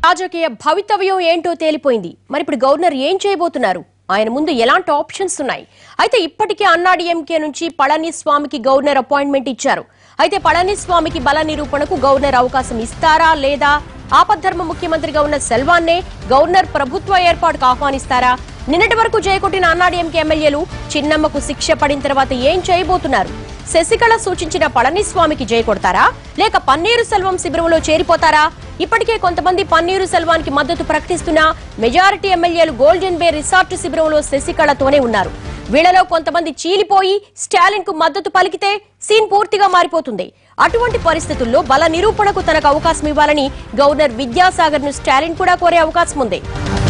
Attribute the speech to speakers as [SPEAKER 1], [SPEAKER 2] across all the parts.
[SPEAKER 1] రాజకీయ భవితవ్యం ఏంటో తేలిపోయింది మరి ఇప్పుడు గవర్నర్ ఏం చేయబోతున్నారు ఆయన ముందు ఎలాంటి ఆప్షన్స్ ఉన్నాయి అయితే ఇప్పటికే అన్నాడీఎంకే నుంచి పళనిస్వామికి గవర్నర్ అపాయింట్మెంట్ ఇచ్చారు అయితే పళనిస్వామికి బల నిరూపణకు గవర్నర్ అవకాశం ఇస్తారా లేదా ఆపద్ధర్మ ముఖ్యమంత్రిగా ఉన్న సెల్వాన్నే గవర్నర్ ప్రభుత్వ ఏర్పాటుకు ఆహ్వానిస్తారా నిన్నటి వరకు జయకొట్టిన అన్నాడీఎంకే ఎమ్మెల్యేలు చిన్నమ్మకు శిక్ష పడిన తర్వాత ఏం చేయబోతున్నారు శశికళ సూచించిన పళనిస్వామికి జై కొడతారా లేక పన్నీరు సెల్వం శిబిరంలో చేరిపోతారా ఇప్పటికే కొంతమంది పన్నీరు సెల్వానికి మద్దతు ప్రకటిస్తున్నా మెజారిటీ ఎమ్మెల్యేలు గోల్డెన్ బే రిసార్ట్ శిబిరంలో శశికళతోనే ఉన్నారు వీళ్ళలో కొంతమంది చీలిపోయి స్టాలిన్ కు మద్దతు పలికితే సీన్ పూర్తిగా మారిపోతుంది అటువంటి పరిస్థితుల్లో బల నిరూపణకు తనకు అవకాశం ఇవ్వాలని గవర్నర్ విద్యాసాగర్ ను స్టాలిన్ కూడా కోరే అవకాశం ఉంది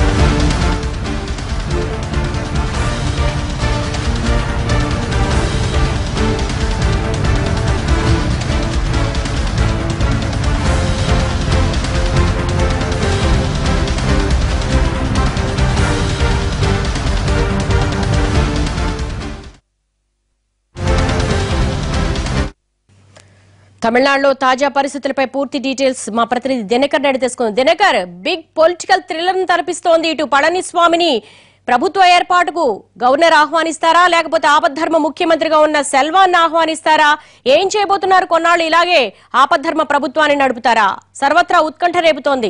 [SPEAKER 1] తమిళనాడులో తాజా పరిస్థితులపై పూర్తి డీటెయిల్స్ మా ప్రతినిధి దినకర్ నాయుడు తెలుసుకుంది దినకర్ బిగ్ పొలిటికల్ థ్రిల్లర్ తలపిస్తోంది ఇటు పళనిస్వామిని ప్రభుత్వ ఏర్పాటుకు గవర్నర్ ఆహ్వానిస్తారా లేకపోతే ఆపద్ధర్మ ముఖ్యమంత్రిగా ఉన్న సెల్వాన్ ఆహ్వానిస్తారా ఏం చేయబోతున్నారు కొన్నాళ్ళు ఇలాగే ఆపద్ధర్మ ప్రభుత్వాన్ని నడుపుతారా సర్వత్రా ఉత్కంఠ రేపుతోంది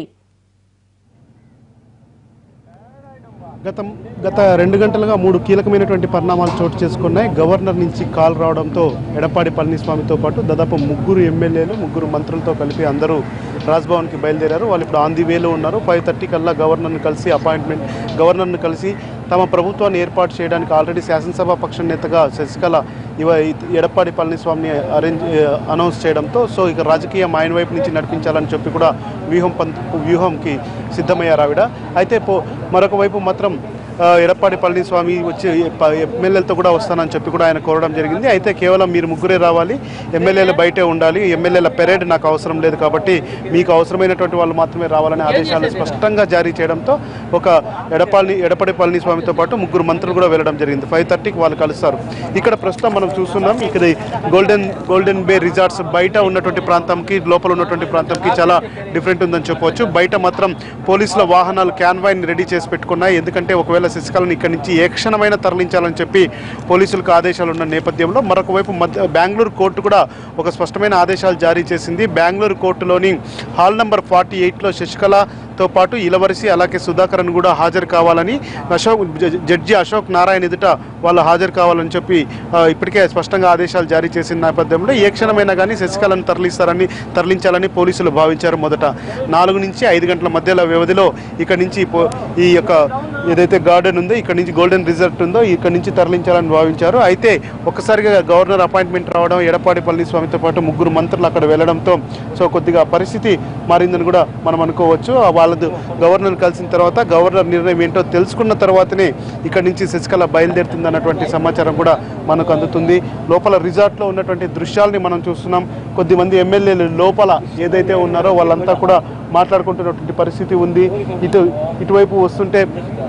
[SPEAKER 2] గత గత రెండు గంటలుగా మూడు కీలకమైనటువంటి పరిణామాలు చోటు చేసుకున్నాయి గవర్నర్ నుంచి కాల్ రావడంతో ఎడప్పాడి పళనిస్వామితో పాటు దాదాపు ముగ్గురు ఎమ్మెల్యేలు ముగ్గురు మంత్రులతో కలిపి అందరూ రాజ్భవన్కి బయలుదేరారు వాళ్ళు ఇప్పుడు ఆన్ ది వేలో ఉన్నారు ఫైవ్ థర్టీ కల్లా గవర్నర్ను కలిసి అపాయింట్మెంట్ గవర్నర్ను కలిసి తమ ప్రభుత్వాన్ని ఏర్పాటు చేయడానికి ఆల్రెడీ శాసనసభ పక్ష నేతగా శశికళ ఇవ ఎడప్పాడి పళనిస్వామిని అరేంజ్ అనౌన్స్ చేయడంతో సో ఇక రాజకీయం ఆయన వైపు నుంచి నడిపించాలని చెప్పి కూడా వ్యూహం పంత్ వ్యూహంకి సిద్ధమయ్యారు ఆవిడ అయితే పో మరొక వైపు మాత్రం ఆ, ఎడప్పాడి పళనిస్వామి వచ్చి ప- ఎమ్మెల్యేలతో కూడా వస్తానని చెప్పి కూడా ఆయన కోరడం జరిగింది అయితే కేవలం మీరు ముగ్గురే రావాలి ఎమ్మెల్యేలు బయటే ఉండాలి ఎమ్మెల్యేల పెరేడ్ నాకు అవసరం లేదు కాబట్టి మీకు అవసరమైనటువంటి వాళ్ళు మాత్రమే రావాలనే ఆదేశాలు స్పష్టంగా జారీ చేయడంతో ఒక ఎడపాలి ఎడపడి పళనిస్వామితో పాటు ముగ్గురు మంత్రులు కూడా వెళ్ళడం జరిగింది ఫైవ్ థర్టీకి వాళ్ళు కలుస్తారు ఇక్కడ ప్రస్తుతం మనం చూస్తున్నాం ఇక్కడ గోల్డెన్ గోల్డెన్ బే రిసార్ట్స్ బయట ఉన్నటువంటి ప్రాంతంకి లోపల ఉన్నటువంటి ప్రాంతంకి చాలా డిఫరెంట్ ఉందని చెప్పవచ్చు బయట మాత్రం పోలీసుల వాహనాలు క్యాన్వాయిన్ రెడీ చేసి పెట్టుకున్నాయి ఎందుకంటే ఒకవేళ శశికళను ఇక్కడి నుంచి ఏ క్షణమైనా తరలించాలని చెప్పి పోలీసులకు ఆదేశాలు ఉన్న నేపథ్యంలో మరొక వైపు మధ్య బెంగళూరు కోర్టు కూడా ఒక స్పష్టమైన ఆదేశాలు జారీ చేసింది బెంగళూరు కోర్టులోని హాల్ నంబర్ ఫార్టీ ఎయిట్లో శశికళతో పాటు ఇలవరిసి అలాగే సుధాకరన్ కూడా హాజరు కావాలని అశోక్ జ- జడ్జి అశోక్ నారాయణ ఎదుట వాళ్ళు హాజరు కావాలని చెప్పి ఆ, ఇప్పటికే స్పష్టంగా ఆదేశాలు జారీ చేసిన నేపథ్యంలో ఏ క్షణమైనా కానీ శశికళను తరలిస్తారని తరలించాలని పోలీసులు భావించారు మొదట నాలుగు నుంచి ఐదు గంటల మధ్యలో వ్యవధిలో ఇక్కడ నుంచి పో- ఈ యొక్క ఏదైతే గార్డెన్ ఉందో ఇక్కడ నుంచి గోల్డెన్ రిజర్ట్ ఉందో ఇక్కడ నుంచి తరలించాలని భావించారు అయితే ఒక్కసారిగా గవర్నర్ అపాయింట్మెంట్ రావడం ఎడపాడి పళనిస్వామితో పాటు ముగ్గురు మంత్రులు అక్కడ వెళ్ళడంతో సో కొద్దిగా పరిస్థితి మారిందని కూడా మనం అనుకోవచ్చు ఆ వాళ్ళది గవర్నర్ కలిసిన తర్వాత గవర్నర్ నిర్ణయం ఏంటో తెలుసుకున్న తర్వాతనే ఇక్కడ నుంచి శశికళ బయలుదేరుతుంది అన్నటువంటి సమాచారం కూడా మనకు అందుతుంది లోపల రిసార్ట్లో ఉన్నటువంటి దృశ్యాల్ని మనం చూస్తున్నాం కొద్దిమంది ఎమ్మెల్యేలు లోపల ఏదైతే ఉన్నారో వాళ్ళంతా కూడా మాట్లాడుకుంటున్నటువంటి పరిస్థితి ఉంది ఇటు ఇటువైపు వస్తుంటే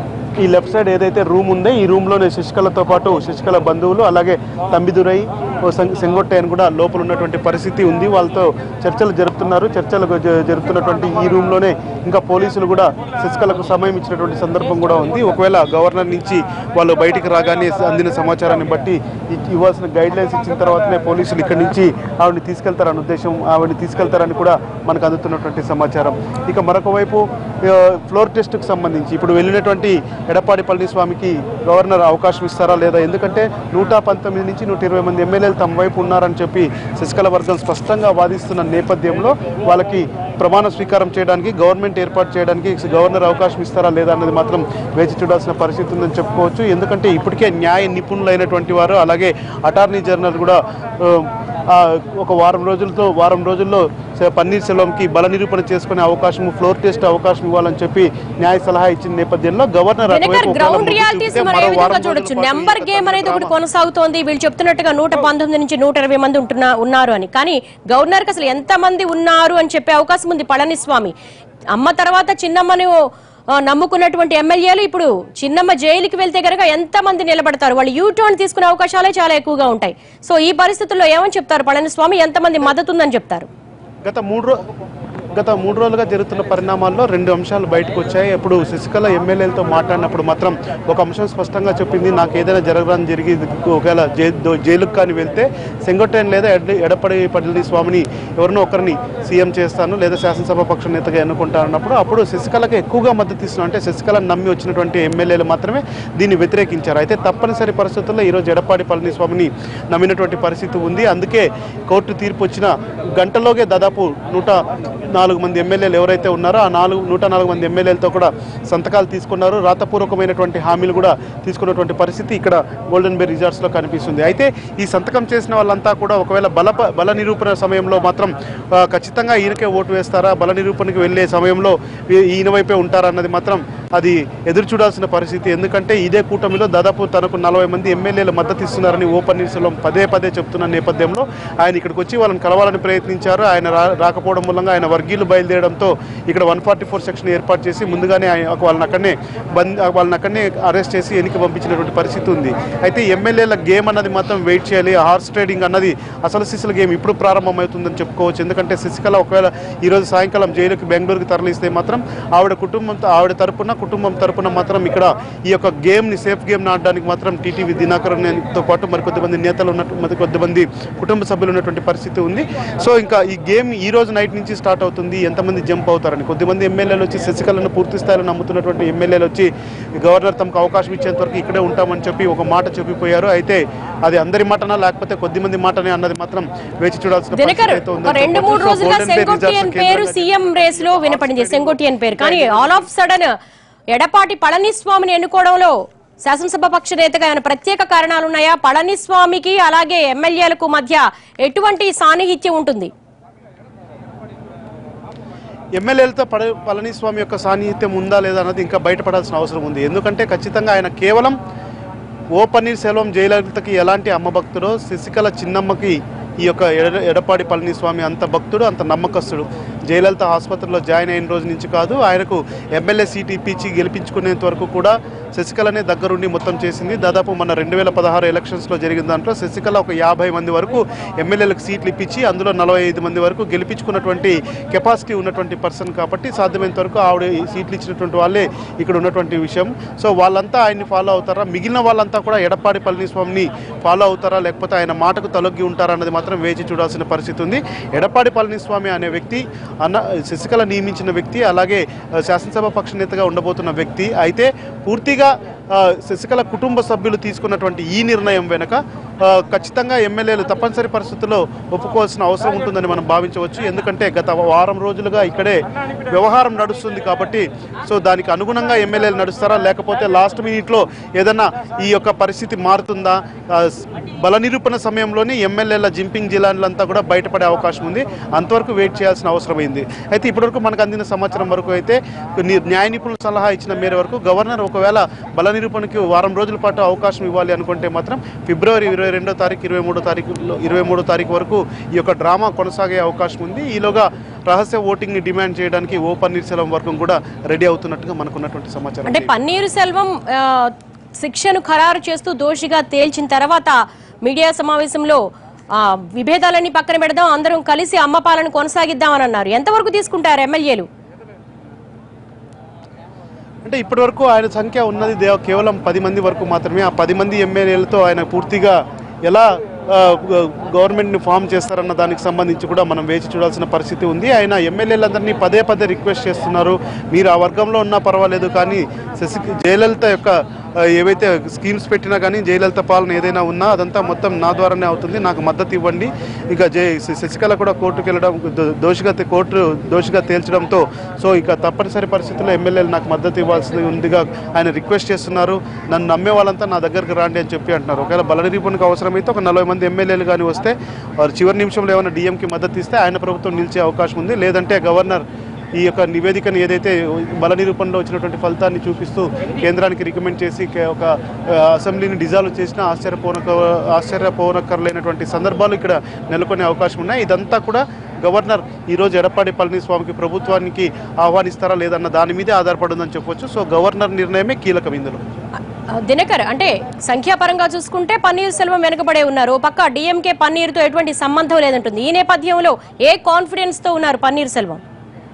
[SPEAKER 2] ఈ లెఫ్ట్ సైడ్ ఏదైతే రూమ్ ఉందో ఈ రూమ్లోనే శశికళతో పాటు శశికళ బంధువులు అలాగే తంబిదురై ఓ సెం- సెంగొట్టయ్యను కూడా లోపల ఉన్నటువంటి పరిస్థితి ఉంది వాళ్ళతో చర్చలు జరుపుతున్నారు చర్చలు జ- జరుపుతున్నటువంటి ఈ రూమ్లోనే ఇంకా పోలీసులు కూడా శశికళకు సమయం ఇచ్చినటువంటి సందర్భం కూడా ఉంది ఒకవేళ గవర్నర్ నుంచి వాళ్ళు బయటికి రాగానే అందిన సమాచారాన్ని బట్టి ఇ- ఇవ్వాల్సిన గైడ్ లైన్స్ ఇచ్చిన తర్వాతనే పోలీసులు ఇక్కడి నుంచి ఆవిడని తీసుకెళ్తారన్న ఉద్దేశం ఆవిడని తీసుకెళ్తారని కూడా మనకు అందుతున్నటువంటి సమాచారం ఇక మరొక వైపు ఆ, ఫ్లోర్ టెస్ట్కి సంబంధించి ఇప్పుడు వెళ్ళినటువంటి ఎడప్పాడి పళనిస్వామికి గవర్నర్ అవకాశం ఇస్తారా లేదా ఎందుకంటే నూట పంతొమ్మిది నుంచి నూట ఇరవై మంది ఎమ్మెల్యేలు తమ వైపు ఉన్నారని చెప్పి శశికళ వర్గం స్పష్టంగా వాదిస్తున్న నేపథ్యంలో వాళ్ళకి ప్రమాణ స్వీకారం చేయడానికి గవర్నమెంట్ ఏర్పాటు చేయడానికి గవర్నర్ అవకాశం ఇస్తారా లేదా అన్నది మాత్రం వేచి చూడాల్సిన పరిస్థితి ఉందని చెప్పుకోవచ్చు ఎందుకంటే ఇప్పటికే న్యాయ నిపుణులైనటువంటి వారు అలాగే అటార్నీ జనరల్ కూడా ఆ, ఆ, ఒక వారం రోజులతో వారం రోజుల్లో స- పన్నీర్ సెల్వంకి బల నిరూపణ చేసుకునే అవకాశం ఫ్లోర్ టెస్ట్ అవకాశం ఇవ్వాలని చెప్పి న్యాయ సలహా ఇచ్చిన నేపథ్యంలో గవర్నర్
[SPEAKER 1] దినకర్
[SPEAKER 2] అటువైపు ఒకవేళ
[SPEAKER 1] గ్రౌండ్
[SPEAKER 2] మొగ్గు
[SPEAKER 1] రియాలిటీస్
[SPEAKER 2] చూపితే
[SPEAKER 1] మనం ఏ
[SPEAKER 2] మరో
[SPEAKER 1] విధంగా
[SPEAKER 2] వారం
[SPEAKER 1] చూడొచ్చు
[SPEAKER 2] రోజుల పాటు
[SPEAKER 1] నెంబర్
[SPEAKER 2] ఈ
[SPEAKER 1] గేమ్ అనేది ఒకటి
[SPEAKER 2] డ్రామా
[SPEAKER 1] కొనసాగుతోంది వీళ్ళు చెప్తున్నట్టుగా నూట పంతొమ్మిది నుంచి నూట ఇరవై మంది ఉంటున్నా ఉన్నారు అని కానీ గవర్నర్ కి అసలు ఎంత మంది ఉన్నారు అని చెప్పే అవకాశం ఉంది పళనిస్వామి అమ్మ తర్వాత చిన్నమ్మని ఆ, నమ్ముకున్నటువంటి ఎమ్మెల్యేలు ఇప్పుడు చిన్నమ్మ జైలుకి వెళ్తే కనుక ఎంత మంది నిలబడతారు వాళ్ళు యూ టర్న్ తీసుకునే అవకాశాలే చాలా ఎక్కువగా ఉంటాయి సో ఈ పరిస్థితుల్లో ఏమని చెప్తారు పళనిస్వామి ఎంతమంది మద్దతు ఉందని చెప్తారు
[SPEAKER 2] గత మూడు రో గత మూడు రోజులుగా జరుగుతున్న పరిణామాల్లో రెండు అంశాలు బయటకు వచ్చాయి ఇప్పుడు శశికళ ఎమ్మెల్యేలతో మాట్లాడినప్పుడు మాత్రం ఒక అంశం స్పష్టంగా చెప్పింది నాకు ఏదైనా జరగరాని జరిగి ఒకవేళ జై- దో- జైలుకు కానీ వెళ్తే సెంగొట్టైన లేదా ఎడ- ఎడపడి పల్లి స్వామిని ఎవరినో ఒకరిని సీఎం చేస్తాను లేదా శాసనసభ పక్ష నేతగా ఎన్నుకుంటాను అన్నప్పుడు అప్పుడు శశికళకి ఎక్కువగా మద్దతు ఇస్తున్నాం అంటే శశికళను నమ్మి వచ్చినటువంటి ఎమ్మెల్యేలు మాత్రమే దీన్ని వ్యతిరేకించారు అయితే తప్పనిసరి పరిస్థితుల్లో ఈరోజు ఎడపాడి పళనిస్వామిని నమ్మినటువంటి పరిస్థితి ఉంది అందుకే కోర్టు తీర్పు వచ్చిన గంటలోగే దాదాపు నూట నాలుగు మంది ఎమ్మెల్యేలు ఎవరైతే ఉన్నారో ఆ నాలుగు నూట నాలుగు మంది ఎమ్మెల్యేలతో కూడా సంతకాలు తీసుకున్నారు రాతపూర్వకమైనటువంటి హామీలు కూడా తీసుకున్నటువంటి పరిస్థితి ఇక్కడ గోల్డెన్ బే రిజార్ట్స్లో కనిపిస్తుంది అయితే ఈ సంతకం చేసిన వాళ్ళంతా కూడా ఒకవేళ బల బల నిరూపణ సమయంలో మాత్రం ఆ, ఖచ్చితంగా ఈయనకే ఓటు వేస్తారా బల నిరూపణకి వెళ్ళే సమయంలో ఈ- ఈయన వైపే ఉంటారా అన్నది మాత్రం అది ఎదురు చూడాల్సిన పరిస్థితి ఎందుకంటే ఇదే కూటమిలో దాదాపు తనకు నలభై మంది ఎమ్మెల్యేలు మద్దతు ఇస్తున్నారని ఓ పన్నీర్సెల్వం పదే పదే చెప్తున్న నేపథ్యంలో ఆయన ఇక్కడికి వచ్చి వాళ్ళని కలవాలని ప్రయత్నించారు ఆయన రా- రాకపోవడం మూలంగా ఆయన వర్గీయులు బయలుదేరడంతో ఇక్కడ వన్ ఫార్టీ ఫోర్ సెక్షన్ ఏర్పాటు చేసి ముందుగానే ఆయన వాళ్ళని అక్కడనే బంద్ వాళ్ళని అక్కడనే అరెస్ట్ చేసి ఎన్నిక పంపించినటువంటి పరిస్థితి ఉంది అయితే ఎమ్మెల్యేల గేమ్ అన్నది మాత్రం వెయిట్ చేయాలి హార్స్ ట్రేడింగ్ అన్నది అసలు సిసల గేమ్ ఇప్పుడు ప్రారంభమవుతుందని చెప్పుకోవచ్చు ఎందుకంటే శశికళ ఒకవేళ ఈరోజు సాయంకాలం జైలుకి బెంగళూరుకి తరలిస్తే మాత్రం ఆవిడ కుటుంబంతో ఆవిడ తరపున కుటుంబం తరపున మాత్రం ఇక్కడ ఈ యొక్క గేమ్ని సేఫ్ గేమ్ ఆడడానికి మాత్రం టీటీవీ దినాకరన్తో పాటు మరి కొద్దిమంది నేతలు ఉన్నట్టు మరి కొద్దిమంది కుటుంబ సభ్యులు ఉన్నటువంటి పరిస్థితి ఉంది సో ఇంకా ఈ గేమ్ ఈ రోజు నైట్ నుంచి స్టార్ట్ అవుతుంది ఎంతమంది జంప్ అవుతారని కొద్దిమంది ఎమ్మెల్యేలు వచ్చి శశికళను పూర్తి స్థాయిలో నమ్ముతున్నటువంటి ఎమ్మెల్యేలు వచ్చి గవర్నర్ తమకు అవకాశం ఇచ్చేంత వరకు ఇక్కడే ఉంటామని చెప్పి ఒక మాట చెప్పిపోయారు అయితే అది అందరి మాటనా లేకపోతే కొద్దిమంది మాటనే అన్నది మాత్రం వేచి చూడాల్సిన
[SPEAKER 1] దినకర్
[SPEAKER 2] పరిస్థితి అయితే
[SPEAKER 1] ఒక
[SPEAKER 2] ఉందని
[SPEAKER 1] రెండు మూడు
[SPEAKER 2] చెప్పొచ్చు. సో
[SPEAKER 1] రోజులుగా
[SPEAKER 2] గోల్డెన్ బే
[SPEAKER 1] సెంగోటియన్
[SPEAKER 2] రిజార్ట్స్
[SPEAKER 1] పేరు
[SPEAKER 2] కేంద్రంగా
[SPEAKER 1] సీఎం రేస్ లో వినపడింది సెంగోటియన్ పేరు కానీ ఆల్ ఆఫ్ సడన్ ఎడపాటి పళనిస్వామిని ఎన్నుకోవడంలో శాసనసభ పక్ష నేతగా ఏమైనా ప్రత్యేక కారణాలు ఉన్నాయా పళనిస్వామికి అలాగే ఎమ్మెల్యేలకు మధ్య ఎటువంటి సాన్నిహిత్యం ఉంటుంది
[SPEAKER 2] ఎమ్మెల్యేలతో పడ పళనిస్వామి యొక్క సాన్నిహిత్యం ఉందా లేదా అన్నది ఇంకా బయటపడాల్సిన అవసరం ఉంది ఎందుకంటే ఖచ్చితంగా ఆయన కేవలం ఓ పన్నీర్ సెల్వం జయలలితకి ఎలాంటి అమ్మ భక్తుడో శశికళ చిన్నమ్మకి ఈ యొక్క ఎడ ఎడపాడి పళనిస్వామి అంత భక్తుడు అంత నమ్మకస్తుడు జయలలిత ఆసుపత్రిలో జాయిన్ అయిన రోజు నుంచి కాదు ఆయనకు ఎమ్మెల్యే సీట్ ఇప్పించి గెలిపించుకునేంత వరకు కూడా శశికళనే దగ్గరుండి మొత్తం చేసింది దాదాపు మన రెండు వేల పదహారు ఎలక్షన్స్లో జరిగిన దాంట్లో శశికళ ఒక యాభై మంది వరకు ఎమ్మెల్యేలకు సీట్లు ఇప్పించి అందులో నలభై ఐదు మంది వరకు గెలిపించుకున్నటువంటి కెపాసిటీ ఉన్నటువంటి పర్సన్ కాబట్టి సాధ్యమైనంత వరకు ఆవిడ ఈ సీట్లు ఇచ్చినటువంటి వాళ్ళే ఇక్కడ ఉన్నటువంటి విషయం సో వాళ్ళంతా ఆయన్ని ఫాలో అవుతారా మిగిలిన వాళ్ళంతా కూడా ఎడప్పాడి పళనిస్వామిని ఫాలో అవుతారా లేకపోతే ఆయన మాటకు తలొగ్గి ఉంటారా అన్నది మాత్రం వేచి చూడాల్సిన పరిస్థితి ఉంది ఎడప్పాడి పళనిస్వామి అనే వ్యక్తి అన్న శశికళ నియమించిన వ్యక్తి అలాగే ఆ, శాసనసభ పక్ష నేతగా ఉండబోతున్న వ్యక్తి అయితే పూర్తిగా ఆ, శశికళ కుటుంబ సభ్యులు తీసుకున్నటువంటి ఈ నిర్ణయం వెనుక ఆ, ఖచ్చితంగా ఎమ్మెల్యేలు తప్పనిసరి పరిస్థితుల్లో ఒప్పుకోవాల్సిన అవసరం ఉంటుందని మనం భావించవచ్చు ఎందుకంటే గత వారం రోజులుగా ఇక్కడే వ్యవహారం నడుస్తుంది కాబట్టి సో దానికి అనుగుణంగా ఎమ్మెల్యేలు నడుస్తారా లేకపోతే లాస్ట్ మినిట్లో ఏదన్నా ఈ యొక్క పరిస్థితి మారుతుందా ఆ, స్- బల నిరూపణ సమయంలోనే ఎమ్మెల్యేల జింపింగ్ జిల్లాలంతా కూడా బయటపడే అవకాశం ఉంది అంతవరకు వెయిట్ చేయాల్సిన అవసరమైంది అయితే ఇప్పటివరకు మనకు అందిన సమాచారం వరకు అయితే ని- న్యాయ నిపుణుల సలహా ఇచ్చిన మేర వరకు గవర్నర్ ఒకవేళ బల నిరూపణకి వారం రోజుల పాటు అవకాశం ఇవ్వాలి అనుకుంటే మాత్రం ఫిబ్రవరి ఇరవై రెండో తారీఖు ఇరవై మూడో తారీఖు ఇరవై మూడో తారీఖు వరకు ఈ యొక్క డ్రామా కొనసాగే అవకాశం ఉంది ఈలోగా రహస్య ఓటింగ్ని డిమాండ్ చేయడానికి ఓ పన్నీర్సెల్వం వర్గం కూడా రెడీ అవుతున్నట్టుగా మనకున్నటువంటి సమాచారం
[SPEAKER 1] అంటే పన్నీరు సెల్వం ఆ, శిక్షను ఖరారు చేస్తూ దోషిగా తేల్చిన తర్వాత మీడియా సమావేశంలో ఆ, విభేదాలన్నీ పక్కన పెడదాం అందరం కలిసి అమ్మ పాలన కొనసాగిద్దామని అన్నారు ఎంతవరకు తీసుకుంటారు ఎమ్మెల్యేలు
[SPEAKER 2] అంటే ఇప్పటివరకు ఆయన సంఖ్య ఉన్నది దే- కేవలం పది మంది వరకు మాత్రమే ఆ పది మంది ఎమ్మెల్యేలతో ఆయన పూర్తిగా ఎలా ఆ, గ- గవర్నమెంట్ని ఫామ్ చేస్తారన్న దానికి సంబంధించి కూడా మనం వేచి చూడాల్సిన పరిస్థితి ఉంది ఆయన ఎమ్మెల్యేలందరినీ పదే పదే రిక్వెస్ట్ చేస్తున్నారు మీరు ఆ వర్గంలో ఉన్నా పర్వాలేదు కానీ శశి జయలలిత యొక్క ఆ, ఏవైతే స్కీమ్స్ పెట్టినా కానీ జయలలిత పాలన ఏదైనా ఉన్నా అదంతా మొత్తం నా ద్వారానే అవుతుంది నాకు మద్దతు ఇవ్వండి ఇక జయ శ- శశికళ కూడా కోర్టుకు వెళ్ళడం దో- దోషిగా తే- కోర్టు దోషిగా తేల్చడంతో సో ఇక తప్పనిసరి పరిస్థితుల్లో ఎమ్మెల్యేలు నాకు మద్దతు ఇవ్వాల్సి ఉందిగా ఆయన రిక్వెస్ట్ చేస్తున్నారు నన్ను నమ్మే వాళ్ళంతా నా దగ్గరికి రాండి అని చెప్పి అంటున్నారు ఒకవేళ బల నిరూపణకు అవసరమైతే ఒక నలభై మంది ఎమ్మెల్యేలు కానీ వస్తే వారు చివరి నిమిషంలో ఏమైనా డిఎంకి మద్దతు ఇస్తే ఆయన ప్రభుత్వం నిలిచే అవకాశం ఉంది లేదంటే గవర్నర్ ఈ యొక్క నివేదికను ఏదైతే బల నిరూపణలో వచ్చినటువంటి ఫలితాన్ని చూపిస్తూ కేంద్రానికి రికమెండ్ చేసి కే- ఒక ఆ, అసెంబ్లీని డిజాల్వ్ చేసిన ఆశ్చర్యపోనక ఆశ్చర్యపోనక్కర్లేనటువంటి సందర్భాలు ఇక్కడ నెలకొనే అవకాశం ఉన్నాయి ఇదంతా కూడా గవర్నర్ ఈరోజు ఎడప్పాడి పళనిస్వామికి ప్రభుత్వానికి ఆహ్వానిస్తారా లేదన్న దాని మీదే ఆధారపడి ఉందని చెప్పొచ్చు సో గవర్నర్ నిర్ణయమే కీలకం ఇందులో
[SPEAKER 1] ఆ, దినకర్ అంటే సంఖ్యాపరంగా చూసుకుంటే పన్నీర్ సెల్వం వెనకబడే ఉన్నారు ఓ పక్క డిఎంకే పన్నీర్తో ఎటువంటి సంబంధం లేదంటుంది ఈ నేపథ్యంలో ఏ కాన్ఫిడెన్స్ తో ఉన్నారు పన్నీర్ సెల్వం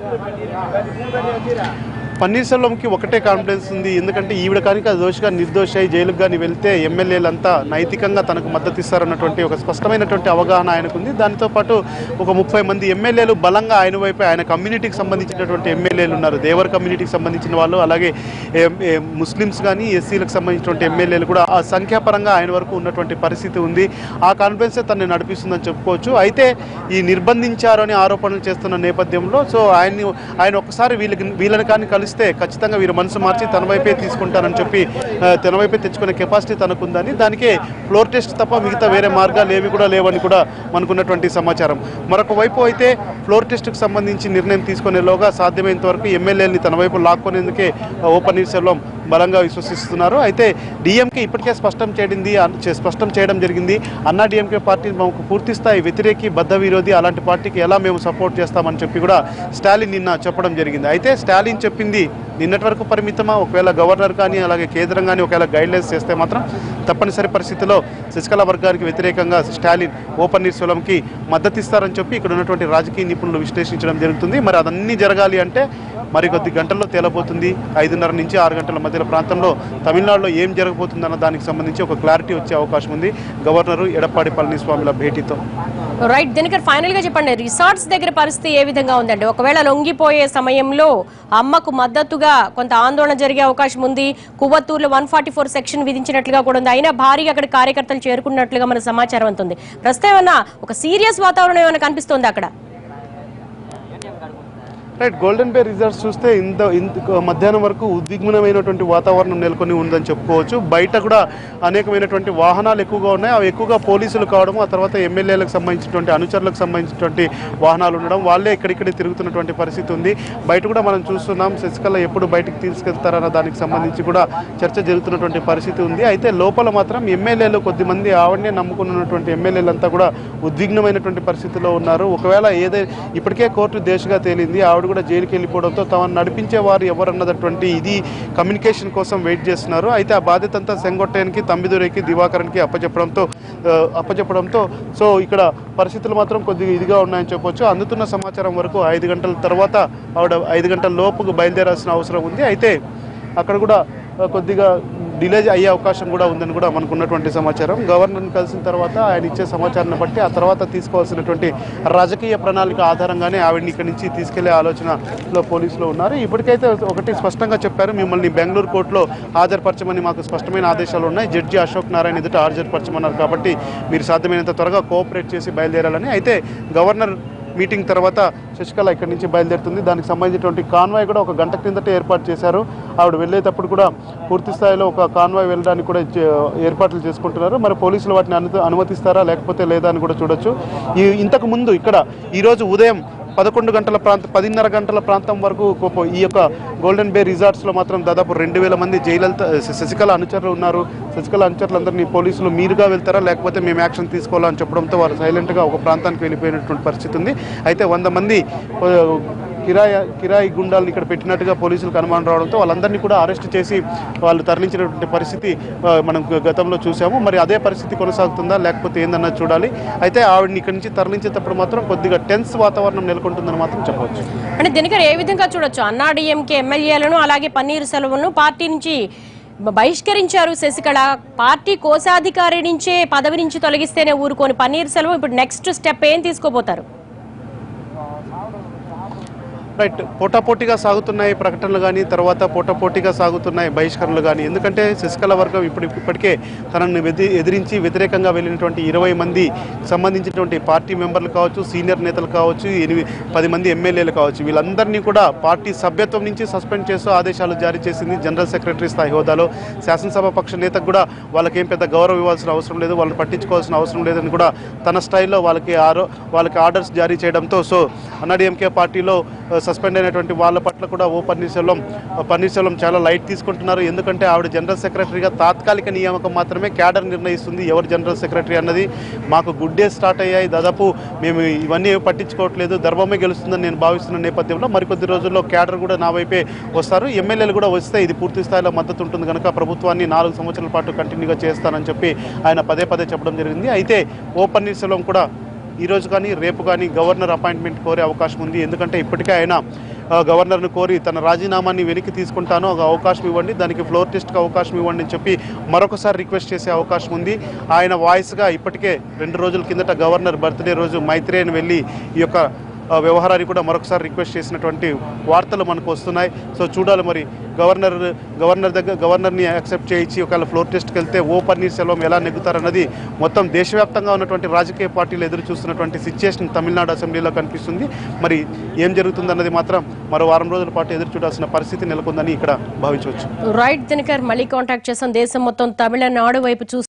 [SPEAKER 2] పన్నీర్సెల్వంకి ఒకటే కాన్ఫిడెన్స్ ఉంది ఎందుకంటే ఈవిడ కనుక దోషిగా నిర్దోషి అయి జైలుకు కానీ వెళ్తే ఎమ్మెల్యేలంతా నైతికంగా తనకు మద్దతు ఇస్తారన్నటువంటి ఒక స్పష్టమైనటువంటి అవగాహన ఆయనకు ఉంది దానితో పాటు ఒక ముప్పై మంది ఎమ్మెల్యేలు బలంగా ఆయన వైపు ఆయన కమ్యూనిటీకి సంబంధించినటువంటి ఎమ్మెల్యేలు ఉన్నారు దేవర్ కమ్యూనిటీకి సంబంధించిన వాళ్ళు అలాగే ఏ- ఏ ముస్లిమ్స్ కానీ ఎస్సీలకు సంబంధించినటువంటి ఎమ్మెల్యేలు కూడా ఆ సంఖ్యాపరంగా ఆయన వరకు ఉన్నటువంటి పరిస్థితి ఉంది ఆ కాన్ఫిడెన్సే తనని నడిపిస్తుందని చెప్పుకోవచ్చు అయితే ఈ నిర్బంధించారు అని ఆరోపణలు చేస్తున్న నేపథ్యంలో సో ఆయన్ని ఆయన ఒకసారి వీళ్ళకి వీళ్ళని కానీ కలిస్తే ఖచ్చితంగా వీరు మనసు మార్చి తన వైపే తీసుకుంటారని చెప్పి ఆ, తన వైపే తెచ్చుకునే కెపాసిటీ తనకుందని దానికే ఫ్లోర్ టెస్ట్ తప్ప మిగతా వేరే మార్గాలు ఏవి కూడా లేవని కూడా మనకున్నటువంటి సమాచారం మరొక వైపు అయితే ఫ్లోర్ టెస్ట్కి సంబంధించి నిర్ణయం తీసుకునేలోగా సాధ్యమైనంత వరకు ఎమ్మెల్యేని తన వైపు లాక్కునేందుకే ఓ పన్నీర్సెల్వం బలంగా విశ్వసిస్తున్నారు అయితే డిఎంకే ఇప్పటికే స్పష్టం చేయడింది అన్- చే- స్పష్టం చేయడం జరిగింది అన్నా డిఎంకే పార్టీ మాకు పూర్తి స్థాయి వ్యతిరేకి బద్ద విరోధి అలాంటి పార్టీకి ఎలా మేము సపోర్ట్ చేస్తామని చెప్పి కూడా స్టాలిన్ నిన్న చెప్పడం జరిగింది అయితే స్టాలిన్ చెప్పింది నిన్నటి వరకు పరిమితమా ఒకవేళ గవర్నర్ కానీ అలాగే కేంద్రం కానీ ఒకవేళ గైడ్లైన్స్ చేస్తే మాత్రం తప్పనిసరి పరిస్థితిలో శశికళ వర్గానికి వ్యతిరేకంగా స్టాలిన్ ఓ పన్నీర్సెల్వంకి మద్దతు ఇస్తారని చెప్పి ఇక్కడ ఉన్నటువంటి రాజకీయ నిపుణులు విశ్లేషించడం జరుగుతుంది మరి అదన్నీ జరగాలి అంటే మరి కొద్ది గంటల్లో తేలబోతుంది ఐదున్నర నుంచి ఆరు గంటల మధ్యలో ప్రాంతంలో తమిళనాడులో ఏం జరగబోతుందన్న దానికి సంబంధించి ఒక క్లారిటీ వచ్చే అవకాశం ఉంది గవర్నరు ఎడప్పాడి పళనిస్వామిల భేటీతో
[SPEAKER 1] రైట్ దినకర్ ఫైనల్ గా చెప్పండి రిసార్ట్స్ దగ్గర పరిస్థితి ఏ విధంగా ఉందండి ఒకవేళ లొంగిపోయే సమయంలో అమ్మకు మద్దతుగా కొంత ఆందోళన జరిగే అవకాశం ఉంది కువ్వత్తూరులో వన్ ఫార్టీ ఫోర్ సెక్షన్ విధించినట్లుగా కూడా ఉంది అయినా భారీగా అక్కడ కార్యకర్తలు చేరుకున్నట్లుగా మన సమాచారం అంతుంది ప్రస్తుతం ఏమన్నా ఒక సీరియస్ వాతావరణం ఏమైనా కనిపిస్తోంది అక్కడ
[SPEAKER 2] రైట్ గోల్డెన్ బే రిజర్వ్స్ చూస్తే ఇంత ఇంత మధ్యాహ్నం వరకు ఉద్విగ్నమైనటువంటి వాతావరణం నెలకొని ఉందని చెప్పుకోవచ్చు బయట కూడా అనేకమైనటువంటి వాహనాలు ఎక్కువగా ఉన్నాయి అవి ఎక్కువగా పోలీసులు కావడం ఆ తర్వాత ఎమ్మెల్యేలకు సంబంధించినటువంటి అనుచరులకు సంబంధించినటువంటి వాహనాలు ఉండడం వాళ్ళే ఇక్కడిక్కడే తిరుగుతున్నటువంటి పరిస్థితి ఉంది బయట కూడా మనం చూస్తున్నాం శశికళ ఎప్పుడు బయటకు తీసుకెళ్తారన్న దానికి సంబంధించి కూడా చర్చ జరుగుతున్నటువంటి పరిస్థితి ఉంది అయితే లోపల మాత్రం ఎమ్మెల్యేలు కొద్దిమంది ఆవిడనే నమ్ముకున్నటువంటి ఎమ్మెల్యేలంతా కూడా ఉద్విగ్నమైనటువంటి పరిస్థితిలో ఉన్నారు ఒకవేళ ఏదై ఇప్పటికే కోర్టు దేశగా తేలింది ఆవిడ కూడా జైలుకి వెళ్ళిపోవడంతో తమను నడిపించే వారు ఎవరన్నటువంటి ఇది కమ్యూనికేషన్ కోసం వెయిట్ చేస్తున్నారు అయితే ఆ బాధ్యత అంతా సెంగొట్టేనికి తమ్మిదురేకి దివాకరన్కి అప్పచెప్పడంతో ఆ, అప్పచెప్పడంతో సో ఇక్కడ పరిస్థితులు మాత్రం కొద్దిగా ఇదిగా ఉన్నాయని చెప్పొచ్చు అందుతున్న సమాచారం వరకు ఐదు గంటల తర్వాత ఆవిడ ఐదు గంటల లోపుకు బయలుదేరాల్సిన అవసరం ఉంది అయితే అక్కడ కూడా ఆ, కొద్దిగా డిలే అయ్యే అవకాశం కూడా ఉందని కూడా మనకు ఉన్నటువంటి సమాచారం గవర్నర్ని కలిసిన తర్వాత ఆయన ఇచ్చే సమాచారాన్ని బట్టి ఆ తర్వాత తీసుకోవాల్సినటువంటి రాజకీయ ప్రణాళిక ఆధారంగానే ఆవిడని ఇక్కడి నుంచి తీసుకెళ్లే ఆలోచనలో పోలీసులు ఉన్నారు ఇప్పటికైతే ఒకటి స్పష్టంగా చెప్పారు మిమ్మల్ని బెంగళూరు కోర్టులో హాజరుపరచమని మాకు స్పష్టమైన ఆదేశాలు ఉన్నాయి జడ్జి అశోక్ నారాయణ ఎదుట హాజరుపరచమన్నారు కాబట్టి మీరు సాధ్యమైనంత త్వరగా కోఆపరేట్ చేసి బయలుదేరాలని అయితే గవర్నర్ మీటింగ్ తర్వాత శశికళ ఇక్కడి నుంచి బయలుదేరుతుంది దానికి సంబంధించినటువంటి కాన్వాయ్ కూడా ఒక గంట క్రిందటే ఏర్పాటు చేశారు ఆవిడ వెళ్ళేటప్పుడు కూడా పూర్తి స్థాయిలో ఒక కాన్వాయ్ వెళ్ళడానికి కూడా చే- ఏర్పాట్లు చేసుకుంటున్నారు మరి పోలీసులు వాటిని అను అనుమతిస్తారా లేకపోతే లేదా అని కూడా చూడొచ్చు ఈ ఇంతకు ముందు ఇక్కడ ఈరోజు ఉదయం పదకొండు గంటల ప్రాంతం పదిన్నర గంటల ప్రాంతం వరకు కోప- ఈ యొక్క గోల్డెన్ బే రిసార్ట్స్లో మాత్రం దాదాపు రెండు వేల మంది జైలలిత శశికళ అనుచరులు ఉన్నారు శశికళ అనుచరులందరినీ పోలీసులు మీరుగా వెళ్తారా లేకపోతే మేము యాక్షన్ తీసుకోవాలని చెప్పడంతో వారు సైలెంట్గా ఒక ప్రాంతానికి వెళ్ళిపోయినటువంటి పరిస్థితి ఉంది అయితే వంద మంది ఆ, కిరాయి కిరాయి గుండాలను ఇక్కడ పెట్టినట్టుగా పోలీసులకు అనుమానం రావడంతో వాళ్ళందరినీ కూడా అరెస్ట్ చేసి వాళ్ళు తరలించినటువంటి పరిస్థితి ఆ, మనం గతంలో చూసాము మరి అదే పరిస్థితి కొనసాగుతుందా లేకపోతే ఏందన్నది చూడాలి అయితే ఆవిడని ఇక్కడి నుంచి తరలించేటప్పుడు మాత్రం కొద్దిగా టెన్స్ వాతావరణం నెలకొంటుందని మాత్రం చెప్పవచ్చు
[SPEAKER 1] అంటే దినకర్ ఏ విధంగా చూడొచ్చు అన్నా డిఎంకే ఎమ్మెల్యేలను అలాగే పన్నీర్ సెలవును పార్టీ నుంచి బ- బహిష్కరించారు శశికళ పార్టీ కోశాధికారి నుంచే పదవి నుంచి తొలగిస్తేనే ఊరుకోని పన్నీర్ సెలవు ఇప్పుడు నెక్స్ట్ స్టెప్ ఏం తీసుకోబోతారు
[SPEAKER 2] రైట్ పోటాపోటీగా సాగుతున్నాయి ప్రకటనలు కానీ తర్వాత పోటాపోటీగా సాగుతున్నాయి బహిష్కరణలు కానీ ఎందుకంటే శశికళ వర్గం ఇప్పుడు ఇప్పటికే తనని వెది ఎదిరించి వ్యతిరేకంగా వెళ్ళినటువంటి ఇరవై మంది సంబంధించినటువంటి పార్టీ మెంబర్లు కావచ్చు సీనియర్ నేతలు కావచ్చు ఎనిమిది పది మంది ఎమ్మెల్యేలు కావచ్చు వీళ్ళందరినీ కూడా పార్టీ సభ్యత్వం నుంచి సస్పెండ్ చేస్తూ ఆదేశాలు జారీ చేసింది జనరల్ సెక్రటరీ స్థాయి హోదాలో శాసనసభ పక్ష నేతకు కూడా వాళ్ళకేం పెద్ద గౌరవం ఇవ్వాల్సిన అవసరం లేదు వాళ్ళని పట్టించుకోవాల్సిన అవసరం లేదని కూడా తన స్టైల్లో వాళ్ళకి ఆరో వాళ్ళకి ఆర్డర్స్ జారీ చేయడంతో సో అన్నాడీఎంకే పార్టీలో ఆ, సస్పెండ్ అయినటువంటి వాళ్ళ పట్ల కూడా ఓ పన్నీర్సెల్వం ఆ, పన్నీర్సెల్వం చాలా లైట్ తీసుకుంటున్నారు ఎందుకంటే ఆవిడ జనరల్ సెక్రటరీగా తాత్కాలిక నియామకం మాత్రమే క్యాడర్ నిర్ణయిస్తుంది ఎవరు జనరల్ సెక్రటరీ అన్నది మాకు గుడ్ డేస్ స్టార్ట్ అయ్యాయి దాదాపు మేము ఇవన్నీ ఏమీ పట్టించుకోవట్లేదు ధర్మమే గెలుస్తుందని నేను భావిస్తున్న నేపథ్యంలో మరికొద్ది రోజుల్లో క్యాడర్ కూడా నా వైపే వస్తారు ఎమ్మెల్యేలు కూడా వస్తే ఇది పూర్తి స్థాయిలో మద్దతు ఉంటుంది కనుక ప్రభుత్వాన్ని నాలుగు సంవత్సరాల పాటు కంటిన్యూగా చేస్తానని చెప్పి ఆయన పదే పదే చెప్పడం జరిగింది అయితే ఓ పన్నీర్సెల్వం కూడా ఈ రోజు కానీ రేపు కానీ గవర్నర్ అపాయింట్మెంట్ కోరే అవకాశం ఉంది ఎందుకంటే ఇప్పటికే ఆయన ఆ, గవర్నర్ను కోరి తన రాజీనామాని వెనక్కి తీసుకుంటాను ఒక అవకాశం ఇవ్వండి దానికి ఫ్లోర్ టెస్ట్కి అవకాశం ఇవ్వండి అని చెప్పి మరొకసారి రిక్వెస్ట్ చేసే అవకాశం ఉంది ఆయన వాయిస్గా ఇప్పటికే రెండు రోజుల కిందట గవర్నర్ బర్త్డే రోజు మైత్రేయన్ వెళ్ళి ఈ యొక్క ఆ, వ్యవహారాన్ని కూడా మరొకసారి రిక్వెస్ట్ చేసినటువంటి వార్తలు మనకు వస్తున్నాయి సో చూడాలి మరి గవర్నర్ గవర్నర్ దగ్గర గవర్నర్ని యాక్సెప్ట్ చేయించి ఒకవేళ ఫ్లోర్ టెస్ట్కి వెళ్తే ఓ పన్నీర్ సెల్వం ఎలా నెగ్గుతారన్నది మొత్తం దేశవ్యాప్తంగా ఉన్నటువంటి రాజకీయ పార్టీలు ఎదురు చూస్తున్నటువంటి సిచ్యుయేషన్ తమిళనాడు అసెంబ్లీలో కనిపిస్తుంది మరి ఏం జరుగుతుందన్నది మాత్రం మరో వారం రోజుల పాటు ఎదురు చూడాల్సిన పరిస్థితి నెలకొందని ఇక్కడ భావించవచ్చు
[SPEAKER 1] రైట్ దినకర్ మళ్ళీ కాంటాక్ట్ చేసాం దేశం మొత్తం తమిళనాడు వైపు చూసి